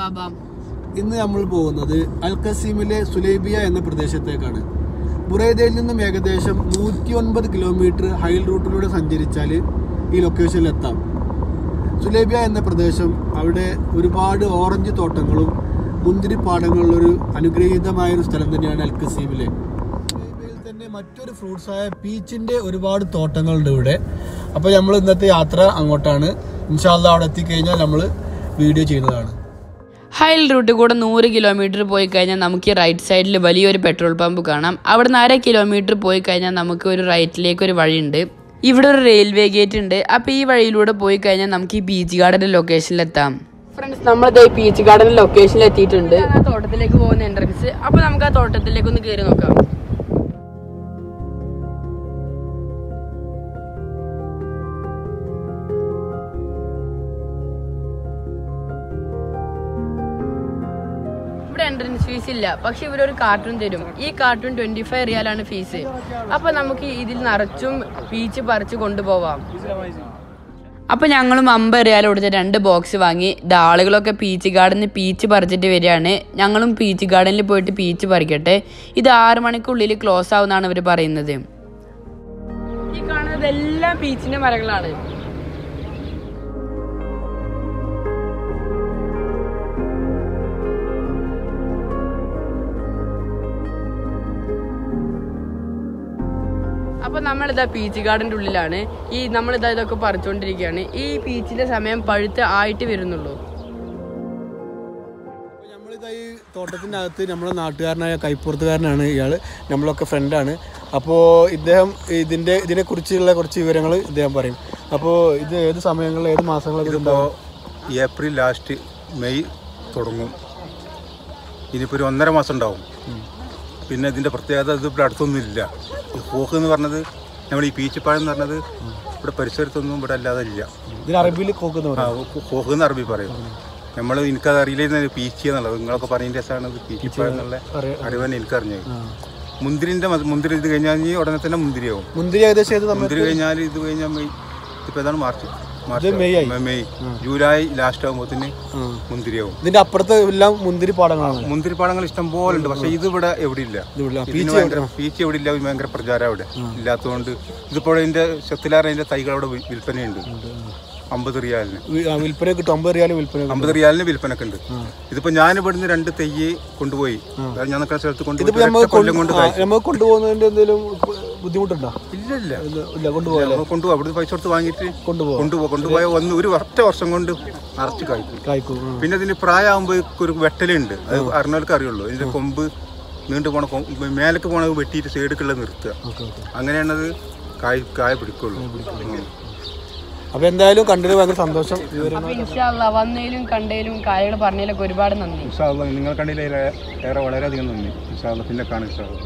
ബാബ ഇന്ന് നമ്മൾ പോകുന്നത് അൽ കസീമിലെ സുലൈബിയ എന്ന പ്രദേശത്തേക്കാണ് ബുറൈദയിൽ നിന്നും ഏകദേശം നൂറ്റി ഒൻപത് കിലോമീറ്റർ ഹൈൽ റൂട്ടിലൂടെ സഞ്ചരിച്ചാൽ ഈ ലൊക്കേഷനിൽ എത്താം സുലൈബിയ എന്ന പ്രദേശം അവിടെ ഒരുപാട് ഓറഞ്ച് തോട്ടങ്ങളും മുന്തിരിപ്പാടങ്ങളുള്ളൊരു അനുഗ്രഹീതമായ ഒരു സ്ഥലം തന്നെയാണ് അൽ കസീമിലെ സുലൈബിയയിൽ തന്നെ മറ്റൊരു ഫ്രൂട്ട്സായ പീച്ചിൻ്റെ ഒരുപാട് തോട്ടങ്ങളുണ്ട് ഇവിടെ അപ്പോൾ നമ്മൾ ഇന്നത്തെ യാത്ര അങ്ങോട്ടാണ് ഇൻഷാല്ല അവിടെ എത്തിക്കഴിഞ്ഞാൽ നമ്മൾ വീഡിയോ ചെയ്യുന്നതാണ് ഹൈൽ റൂട്ടിൽ കൂടെ നൂറ് കിലോമീറ്റർ പോയി കഴിഞ്ഞാൽ നമുക്ക് ഈ റൈറ്റ് സൈഡിൽ വലിയൊരു പെട്രോൾ പമ്പ് കാണാം അവിടെ നിന്ന് അര കിലോമീറ്റർ പോയി കഴിഞ്ഞാൽ നമുക്ക് ഒരു റൈറ്റിലേക്ക് ഒരു വഴിയുണ്ട് ഇവിടെ ഒരു റെയിൽവേ ഗേറ്റ് ഉണ്ട് അപ്പോൾ ഈ വഴിയിലൂടെ പോയി കഴിഞ്ഞാൽ നമുക്ക് ഈ ബീച്ച് ഗാർഡന്റെ ലൊക്കേഷനിൽ എത്താം ഫ്രണ്ട്സ് നമ്മളിത് ഈ ബീച്ച് ഗാർഡൻ ലൊക്കേഷനിൽ എത്തിയിട്ടുണ്ട് ആ തോട്ടത്തിലേക്ക് പോകുന്ന എൻട്രൻസ് അപ്പോൾ നമുക്ക് ആ തോട്ടത്തിലേക്ക് ഒന്ന് കയറി നോക്കാം ഇവിടെ എൻട്രൻസ് ഫീസ് ഇല്ല പക്ഷെ ഇവരൊരു കാർട്ടൂൺ തരും ഈ കാർട്ടൂൺ ട്വന്റി ഫൈവ് റിയാലാണ് ഫീസ് അപ്പൊ നമുക്ക് ഇതിൽ നിറച്ചും പീച്ച് പറിച്ച് കൊണ്ടുപോവാം അപ്പൊ ഞങ്ങളും അമ്പത് റിയാൽ കൊടുത്ത രണ്ട് ബോക്സ് വാങ്ങി ഇത് ആളുകളൊക്കെ പീച്ച് ഗാർഡനിൽ പീച്ച് പറിച്ചിട്ട് വരികയാണ് ഞങ്ങളും പീച്ച് ഗാർഡനിൽ പോയിട്ട് പീച്ച് പറിക്കട്ടെ ഇത് ആറ് മണിക്കുള്ളിൽ ക്ലോസ് ആവുന്നാണ് ഇവർ പറയുന്നത് ഈ കാണുന്നത് എല്ലാം പീച്ചിന്റെ മരങ്ങളാണ് അപ്പൊ നമ്മളിതാ പീച്ച് ഗാർഡന്റെ ഉള്ളിലാണ് ഈ നമ്മളിതാ ഇതൊക്കെ പറിച്ചുകൊണ്ടിരിക്കുകയാണ് ഈ പീച്ചിന്റെ സമയം പഴുത്ത് ആയിട്ട് വരുന്നുള്ളൂ അപ്പോൾ നമ്മളിതാ ഈ തോട്ടത്തിൻ്റെ അകത്ത് നമ്മുടെ നാട്ടുകാരനായ കൈപ്പുറത്തുകാരനാണ് ഇയാൾ നമ്മളൊക്കെ ഫ്രണ്ടാണ് അപ്പോൾ ഇദ്ദേഹം ഇതിൻ്റെ ഇതിനെക്കുറിച്ചുള്ള കുറച്ച് വിവരങ്ങൾ ഇദ്ദേഹം പറയും അപ്പോൾ ഇത് ഏത് സമയങ്ങളിൽ ഏത് മാസങ്ങളിലൊക്കെ ഇതിപ്പോൾ ഉണ്ടാവും ഏപ്രിൽ ലാസ്റ്റ് മെയ് തുടങ്ങും ഇനിയിപ്പോൾ ഒരു ഒന്നര മാസം ഉണ്ടാവും പിന്നെ ഇതിൻ്റെ പ്രത്യേകത ഇത് ഇവിടെ അടുത്തൊന്നും ഇല്ല ഈ പോക്ക് എന്ന് പറഞ്ഞത് നമ്മൾ ഈ പീച്ചിപ്പഴം എന്ന് പറഞ്ഞത് ഇവിടെ പരിസരത്തൊന്നും ഇവിടെ അല്ലാതെ ഇല്ല ഇതിന് അറബിയിൽ കോക്കെന്ന് ആ പറയും പോക്ക് എന്ന് അറബി പറയും നമ്മൾ എനിക്കത് അറിയില്ലായിരുന്നു പീച്ചി എന്നുള്ളത് നിങ്ങളൊക്കെ പറയുന്ന രസമാണ് ഇത് പീച്ചിപ്പഴം എന്നുള്ള അറിയാം. അറിവന്നെ എനിക്കറിഞ്ഞത് മുന്തിരിൻ്റെ മ- മുന്തിരി ഇത് കഴിഞ്ഞാൽ ഉടനെ തന്നെ മുന്തിരിയാവും മുന്തിരി ഏകദേശം ഏത് സമയത്ത് മുന്തിരി കഴിഞ്ഞാൽ ഇത് കഴിഞ്ഞാൽ മെയ് ഇപ്പോൾ ഏതാണ് മാർച്ച് മാർച്ച് ഇത് മെയ് ആയി. ആവും. മെയ് ജൂലൈ ലാസ്റ്റ് ആകുമ്പോഴത്തേന് ആ. മുന്തിരിയാവും ഇതിന്റെ അപ്പുറത്ത് എല്ലാം മുന്തിരി പാടങ്ങളാണ് മുന്തിരിപ്പാടങ്ങൾ ഇഷ്ടം പോലെ ഉണ്ട് പക്ഷെ ഇത് ഇവിടെ എവിടെ ഇല്ല ഇതിവിടെ ഇതിന് പീച്ച് ഭയങ്കര പീച്ച് എവിടെ ഇല്ല ഭയങ്കര പ്രചാരം അവിടെ ഇല്ലാത്തതുകൊണ്ട് ഇതിപ്പോൾ ഇതിന്റെ ചെത്തിലാറ് അതിന്റെ തൈകൾ അവിടെ വി- വിൽപ്പനയുണ്ട് അമ്പത് റിയാലിന് വി- ആ, വിൽപ്പന കിട്ടും അമ്പത് റിയാലും വിൽപ്പന കിട്ടും. അമ്പത് റിയാലിന് വിൽപ്പനക്ക് ഉണ്ട് ഇതിപ്പോ ഞാൻ ഇവിടുന്ന് രണ്ട് തെയ്യ് കൊണ്ടുപോയി അതായത് ഞാൻ നിൽക്കുന്ന സ്ഥലത്ത് ഇതിപ്പോ കൊണ്ടുപോയി നമുക്ക് ഒറ്റ കൊല്ലം കൊണ്ട് കൊണ്ട്- ആ, നമുക്ക് കൊണ്ടുപോകുന്നതിന്റെ എന്തെങ്കിലും ബുദ്ധിമുട്ടുണ്ടോ ഇല്ല ഇല്ല ഇല്ല, ഇല്ല കൊണ്ടുപോകാം നമ്മൾ കൊണ്ടുപോകും അവിടുന്ന് പൈസ കൊടുത്ത് വാങ്ങിയിട്ട് കൊണ്ടുപോകാം കൊണ്ടുപോകും കൊണ്ടുപോയ ഒന്ന് ഒരു ഒറ്റ വർഷം കൊണ്ട് നിറച്ച് കായ്ക്കും കായ്ക്കും ആ. പിന്നെ ഇതിന് പ്രായമാകുമ്പോൾ ഒരു വെട്ടലുണ്ട് അത് അറിഞ്ഞവർക്ക് അറിയുള്ളൂ ഇതിന്റെ കൊമ്പ് നീണ്ടു പോണ കൊമ്പ് മേലേക്ക് പോണത് വെട്ടിയിട്ട് സൈഡിക്കുള്ള നിർത്തുക ഓക്കെ ഓക്കെ അങ്ങനെയാണത് കായ് കായ പിടിക്കുള്ളൂ ഉം. അപ്പൊ എന്തായാലും കണ്ടതിൽ ഭയങ്കര സന്തോഷം വിവരം അപ്പൊ ഇൻഷാല്ല വന്നതിലും കണ്ടതിലും കാര്യങ്ങൾ പറഞ്ഞതിലൊക്കെ ഒരുപാട് നന്ദി ഇൻഷാല്ല നിങ്ങൾ കണ്ടില്ല ഏറെ വളരെയധികം നന്ദി ഇൻഷാല്ല പിന്നെ കാണും ഇൻഷാല്ല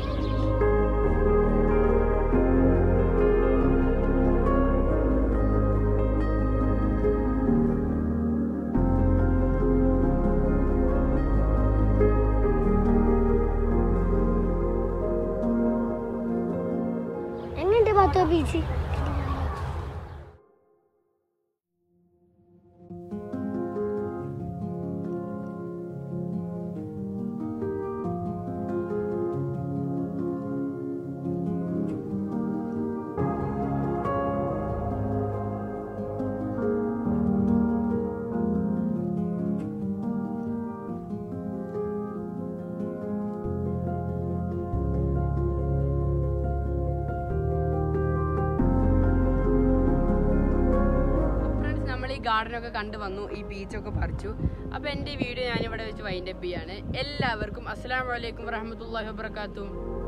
എങ്ങനെയുണ്ട് പത്തോ ബീച്ച് ഫ്രണ്ട്സ് നമ്മൾ ഈ ഗാർഡൻ ഒക്കെ കണ്ടു വന്നു ഈ ബീച്ചൊക്കെ പറിച്ചു അപ്പൊ എന്റെ വീഡിയോ ഞാൻ ഇവിടെ വെച്ച് വൈൻഡപ്പ് ചെയ്യാണ് എല്ലാവർക്കും അസ്സലാമു അലൈക്കും വറഹമത്തല്ലാഹി വബർക്കാത്തു